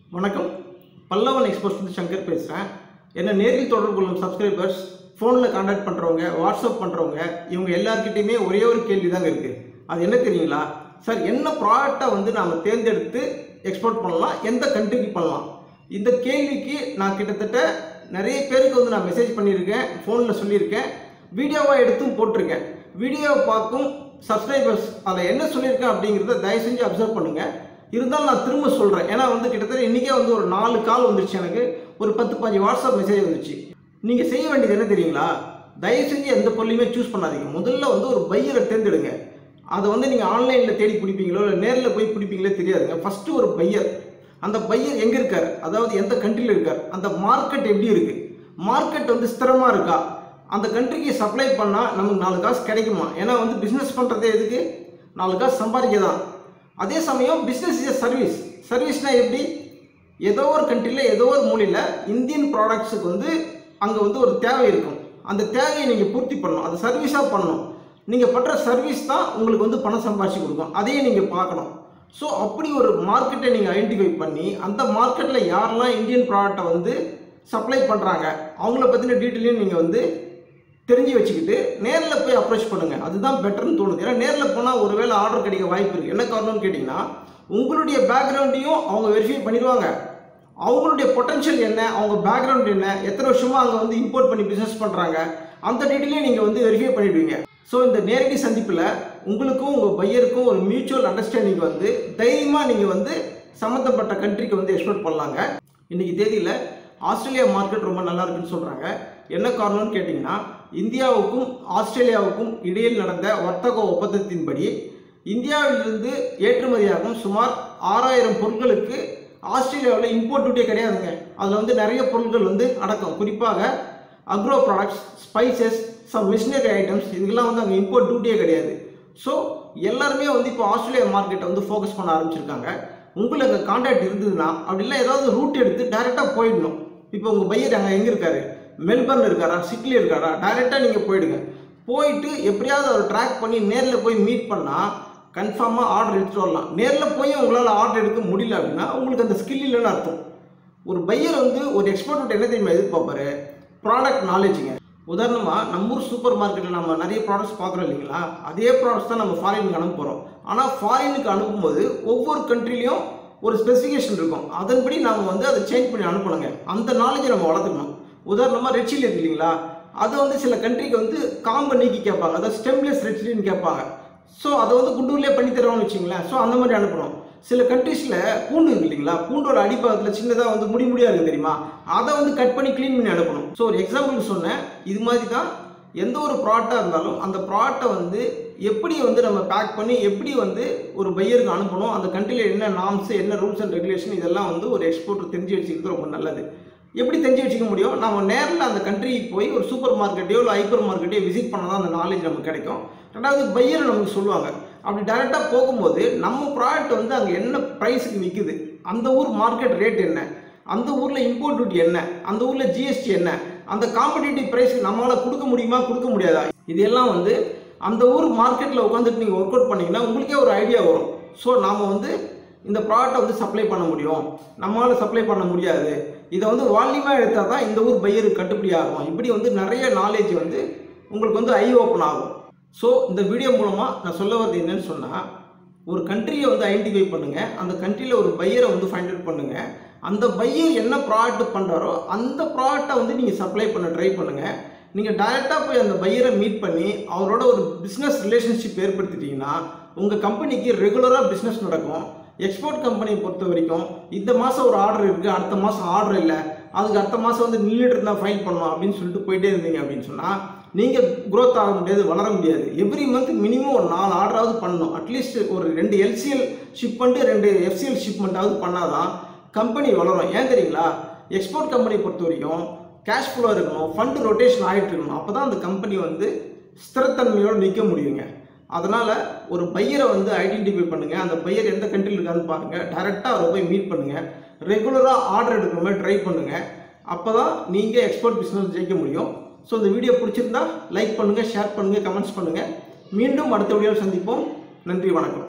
வணக்கம் பல்லவன் எக்ஸ்போர்ட்ஸ் வந்து சங்கர் பேசுகிறேன் என்ன நேரில் தொடர்பு கொள்ளும் சப்ஸ்கிரைபர்ஸ் ஃபோனில் காண்டாக்ட் பண்ணுறவங்க வாட்ஸ்அப் பண்ணுறவங்க இவங்க எல்லாருக்கிட்டையுமே ஒரே ஒரு கேள்வி தாங்க இருக்குது அது என்ன தெரியுங்களா சார் என்ன ப்ராடக்டை வந்து நாம் தேர்ந்தெடுத்து எக்ஸ்போர்ட் பண்ணலாம் எந்த கண்ட்ரிக்கு பண்ணலாம் இந்த கேள்விக்கு நான் கிட்டத்தட்ட நிறைய பேருக்கு வந்து நான் மெசேஜ் பண்ணியிருக்கேன் ஃபோனில் சொல்லியிருக்கேன் வீடியோவாக எடுத்தும் போட்டிருக்கேன் வீடியோவை பார்க்கும் சப்ஸ்கிரைபர்ஸ் அதில் என்ன சொல்லியிருக்கேன் அப்படிங்கிறத தயவு செஞ்சு அப்சர்வ் பண்ணுங்கள் இருந்தாலும் நான் திரும்ப சொல்கிறேன் ஏன்னா வந்து கிட்டத்தட்ட இன்றைக்கே வந்து ஒரு நாலு கால் வந்துருச்சு எனக்கு ஒரு பத்து பாஞ்சு வாட்ஸ்அப் மெசேஜ் வந்துச்சு நீங்கள் செய்ய வேண்டியது என்ன தெரியுங்களா தயவு செஞ்சு எந்த பொருளையுமே சூஸ் பண்ணாதீங்க முதல்ல வந்து ஒரு பையரை தேர்ந்தெடுங்க அதை வந்து நீங்கள் ஆன்லைனில் தேடி பிடிப்பீங்களோ இல்லை நேரில் போய் பிடிப்பீங்களோ தெரியாதுங்க ஃபஸ்ட்டு ஒரு பையர் அந்த பையர் எங்கே இருக்கார் அதாவது எந்த கண்ட்ரியில் இருக்கார் அந்த மார்க்கெட் எப்படி இருக்குது மார்க்கெட் வந்து ஸ்திரமாக இருக்கா அந்த கண்ட்ரிக்கு சப்ளை பண்ணால் நமக்கு நாலு காசு கிடைக்குமா ஏன்னா வந்து பிஸ்னஸ் பண்ணுறதே எதுக்கு நாலு காசு சம்பாதிக்க தான் அதே சமயம் பிஸ்னஸ் இஸ் சர்வீஸ் சர்வீஸ்னால் எப்படி ஏதோ ஒரு கண்ட்ரியில் ஏதோ ஒரு மூலையில் இந்தியன் ப்ராடக்ட்ஸுக்கு வந்து அங்கே வந்து ஒரு தேவை இருக்கும் அந்த தேவையை நீங்கள் பூர்த்தி பண்ணணும் அது சர்வீஸாக பண்ணணும் நீங்கள் பண்ணுற சர்வீஸ் தான் உங்களுக்கு வந்து பணம் சம்பாதிச்சு கொடுக்கும் அதையே நீங்கள் பார்க்கணும் ஸோ அப்படி ஒரு மார்க்கெட்டை நீங்கள் ஐடென்டிஃபை பண்ணி அந்த மார்க்கெட்டில் யாரெல்லாம் இந்தியன் ப்ராடக்டை வந்து சப்ளை பண்ணுறாங்க அவங்கள பற்றின டீட்டெயிலையும் நீங்கள் வந்து தெரிஞ்சு வச்சுக்கிட்டு நேரில் போய் அப்ரோச் பண்ணுங்கள் அதுதான் பெட்டர்னு தோணுது ஏன்னா நேரில் போனால் ஒருவேளை ஆர்டர் கிடைக்க வாய்ப்பு இருக்குது என்ன காரணம்னு கேட்டிங்கன்னா உங்களுடைய பேக்ரவுண்டையும் அவங்க வெரிஃபை பண்ணிடுவாங்க அவங்களுடைய பொட்டன்ஷியல் என்ன அவங்க பேக்ரவுண்ட் என்ன எத்தனை வருஷமாக அங்கே வந்து இம்போர்ட் பண்ணி பிஸ்னஸ் பண்ணுறாங்க அந்த டீட்டெயிலையும் நீங்கள் வந்து வெரிஃபை பண்ணிடுவீங்க ஸோ இந்த நேரடி சந்திப்பில் உங்களுக்கும் உங்கள் பையருக்கும் ஒரு மியூச்சுவல் அண்டர்ஸ்டாண்டிங் வந்து தைரியமாக நீங்கள் வந்து சம்மந்தப்பட்ட கண்ட்ரிக்கு வந்து எக்ஸ்போர்ட் பண்ணலாங்க இன்றைக்கி தேதியில் ஆஸ்திரேலியா மார்க்கெட் ரொம்ப நல்லா இருக்குன்னு சொல்கிறாங்க என்ன காரணம்னு கேட்டிங்கன்னா இந்தியாவுக்கும் ஆஸ்திரேலியாவுக்கும் இடையில் நடந்த வர்த்தக ஒப்பந்தத்தின்படி இந்தியாவிலிருந்து ஏற்றுமதியாகும் சுமார் ஆறாயிரம் பொருட்களுக்கு ஆஸ்திரேலியாவில் இம்போர்ட் டியூட்டியே கிடையாதுங்க அதில் வந்து நிறைய பொருட்கள் வந்து அடக்கம் குறிப்பாக agro products spices some machinery items இதுக்கெல்லாம் வந்து அங்கே இம்போர்ட் டியூட்டியே கிடையாது ஸோ எல்லாருமே வந்து இப்போ ஆஸ்திரேலியா மார்க்கெட்டை வந்து ஃபோக்கஸ் பண்ண ஆரம்பிச்சிருக்காங்க உங்களுக்கு அங்கே கான்டாக்ட் இருந்ததுன்னா அப்படிலாம் ஏதாவது ரூட் எடுத்து டைரெக்டாக போயிடணும் இப்போ உங்கள் பையர் அங்கே எங்கே இருக்காரு மெல்பர்ன் இருக்காரா சிட்லியில் இருக்காரா டைரெக்டாக நீங்கள் போயிடுங்க போயிட்டு எப்படியாவது அவர் ட்ராக் பண்ணி நேரில் போய் மீட் பண்ணால் கன்ஃபார்மாக ஆர்டர் எடுத்துகிட்டு வரலாம் நேரில் போய் உங்களால் ஆர்டர் எடுக்க முடியல அப்படின்னா உங்களுக்கு அந்த ஸ்கில் இல்லைன்னு அர்த்தம் ஒரு பையர் வந்து ஒரு எக்ஸ்போர்ட் என்ன தெரியுமா எதிர்பார்ப்பாரு ப்ராடக்ட் நாலேஜுங்க உதாரணமாக நம்ம ஊர் சூப்பர் மார்க்கெட்டில் நம்ம நிறைய ப்ராடக்ட்ஸ் பார்க்குறோம் இல்லைங்களா அதே ப்ராடக்ட்ஸ் தான் நம்ம ஃபாரினுக்கு அனுப்ப போகிறோம் ஆனால் ஃபாரினுக்கு அனுப்பும்போது ஒவ்வொரு கண்ட்ரிலையும் ஒரு ஸ்பெசிஃபிகேஷன் இருக்கும் அதன்படி நம்ம வந்து அதை சேஞ்ச் பண்ணி அனுப்பணுங்க அந்த நாலேஜை நம்ம வளர்த்துக்கணும் உதாரணமாக ரெட் சில்லி இருக்கு இல்லைங்களா அதை வந்து சில கண்ட்ரிக்கு வந்து காம்பை நீக்கி கேட்பாங்க அதாவது ஸ்டெம்லெஸ் ரெட் சில்லின்னு கேட்பாங்க ஸோ அதை வந்து குண்டூர்லேயே பண்ணி தருவாங்கன்னு வச்சுங்களேன் ஸோ அந்த மாதிரி அனுப்பணும் சில கண்ட்ரீஸில் பூண்டு இருக்கு இல்லைங்களா பூண்டோட அடிப்பாகத்தில் சின்னதாக வந்து முடி முடியாக இருக்குது தெரியுமா அதை வந்து கட் பண்ணி க்ளீன் பண்ணி அனுப்பணும் ஸோ ஒரு எக்ஸாம்பிள் சொன்னேன் இது மாதிரி தான் எந்த ஒரு ப்ராடக்டாக இருந்தாலும் அந்த ப்ராடக்டை வந்து எப்படி வந்து நம்ம பேக் பண்ணி எப்படி வந்து ஒரு பையருக்கு அனுப்பணும் அந்த கண்ட்ரியில் என்ன நாம்ஸ் என்ன ரூல்ஸ் அண்ட் ரெகுலேஷன் இதெல்லாம் வந்து ஒரு எக்ஸ்போர்ட்டர் தெரிஞ்சு வச்சுக்கிறது ரொம்ப நல்லது எப்படி தெரிஞ்சு வச்சுக்க முடியும் நம்ம நேரில் அந்த கண்ட்ரிக்கு போய் ஒரு சூப்பர் மார்க்கெட்டையோ இல்லை ஹைப்பர் மார்க்கெட்டையோ விசிட் பண்ணால் தான் அந்த நாலேஜ் நமக்கு கிடைக்கும் ரெண்டாவது பையர் நமக்கு சொல்லுவாங்க அப்படி டைரெக்டாக போகும்போது நம்ம ப்ராடக்ட் வந்து அங்கே என்ன ப்ரைஸுக்கு விற்குது அந்த ஊர் மார்க்கெட் ரேட் என்ன அந்த ஊரில் இம்போர்ட் டியூட்டி என்ன அந்த ஊரில் ஜிஎஸ்டி என்ன அந்த காம்படிட்டிவ் ப்ரைஸ்க்கு நம்மளால் கொடுக்க முடியுமா கொடுக்க முடியாதா இதெல்லாம் வந்து அந்த ஊர் மார்க்கெட்டில் உட்காந்துட்டு நீங்கள் ஒர்க் அவுட் பண்ணிங்கன்னா உங்களுக்கே ஒரு ஐடியா வரும் ஸோ நாம் வந்து இந்த ப்ராடக்ட்டை வந்து சப்ளை பண்ண முடியும் நம்மளால் சப்ளை பண்ண முடியாது இதை வந்து வால்யூமாக எடுத்தால் தான் இந்த ஊர் பையருக்கு கட்டுப்படி ஆகும் இப்படி வந்து நிறைய நாலேஜ் வந்து உங்களுக்கு வந்து ஐ ஓப்பன் ஆகும் ஸோ இந்த வீடியோ மூலமாக நான் சொல்ல வரது என்னன்னு சொன்னால் ஒரு கண்ட்ரியை வந்து ஐடென்டிஃபை பண்ணுங்கள் அந்த கண்ட்ரியில் ஒரு பையரை வந்து ஃபைண்ட் அவுட் பண்ணுங்கள் அந்த பையர் என்ன ப்ராடக்ட் பண்ணுறாரோ அந்த ப்ராடக்டை வந்து நீங்கள் சப்ளை பண்ண ட்ரை பண்ணுங்கள் நீங்கள் டைரெக்டாக போய் அந்த பையரை மீட் பண்ணி அவரோட ஒரு பிஸ்னஸ் ரிலேஷன்ஷிப் ஏற்படுத்திட்டீங்கன்னா உங்கள் கம்பெனிக்கு ரெகுலராக பிஸ்னஸ் நடக்கும் எக்ஸ்போர்ட் கம்பெனியை பொறுத்த வரைக்கும் இந்த மாதம் ஒரு ஆர்டர் இருக்குது அடுத்த மாதம் ஆர்டர் இல்லை அதுக்கு அடுத்த மாதம் வந்து நின்றுட்டு இருந்தால் ஃபைல் பண்ணணும் அப்படின்னு சொல்லிட்டு போயிட்டே இருந்தீங்க அப்படின்னு சொன்னால் நீங்கள் க்ரோத் ஆக முடியாது வளர முடியாது எவ்ரி மந்த் மினிமம் ஒரு நாலு ஆர்டராவது பண்ணணும் அட்லீஸ்ட் ஒரு ரெண்டு எல்சிஎல் ஷிப்மெண்ட்டு ரெண்டு எஃப்சிஎல் ஷிப்மெண்ட்டாவது பண்ணாதான் கம்பெனி வளரும் ஏன் தெரியுங்களா எக்ஸ்போர்ட் கம்பெனியை பொறுத்த வரைக்கும் கேஷ் ஃப்ளோ இருக்கணும் ஃபண்டு ரொட்டேஷன் ஆகிட்டு இருக்கணும் அப்போ தான் அந்த கம்பெனி வந்து ஸ்திரத்தன்மையோடு நிற்க முடியுங்க அதனால் ஒரு பையரை வந்து ஐடென்டிஃபை பண்ணுங்கள் அந்த பையர் எந்த கண்ட்ரியில் இருக்கான்னு பாருங்கள் டைரெக்டாக அவரை போய் மீட் பண்ணுங்கள் ரெகுலராக ஆர்டர் எடுக்கிற மாதிரி ட்ரை பண்ணுங்கள் அப்போ தான் நீங்கள் எக்ஸ்போர்ட் பிஸ்னஸ் ஜெயிக்க முடியும் ஸோ இந்த வீடியோ பிடிச்சிருந்தா லைக் பண்ணுங்கள் ஷேர் பண்ணுங்கள் கமெண்ட்ஸ் பண்ணுங்கள் மீண்டும் அடுத்த வீடியோவில் சந்திப்போம் நன்றி வணக்கம்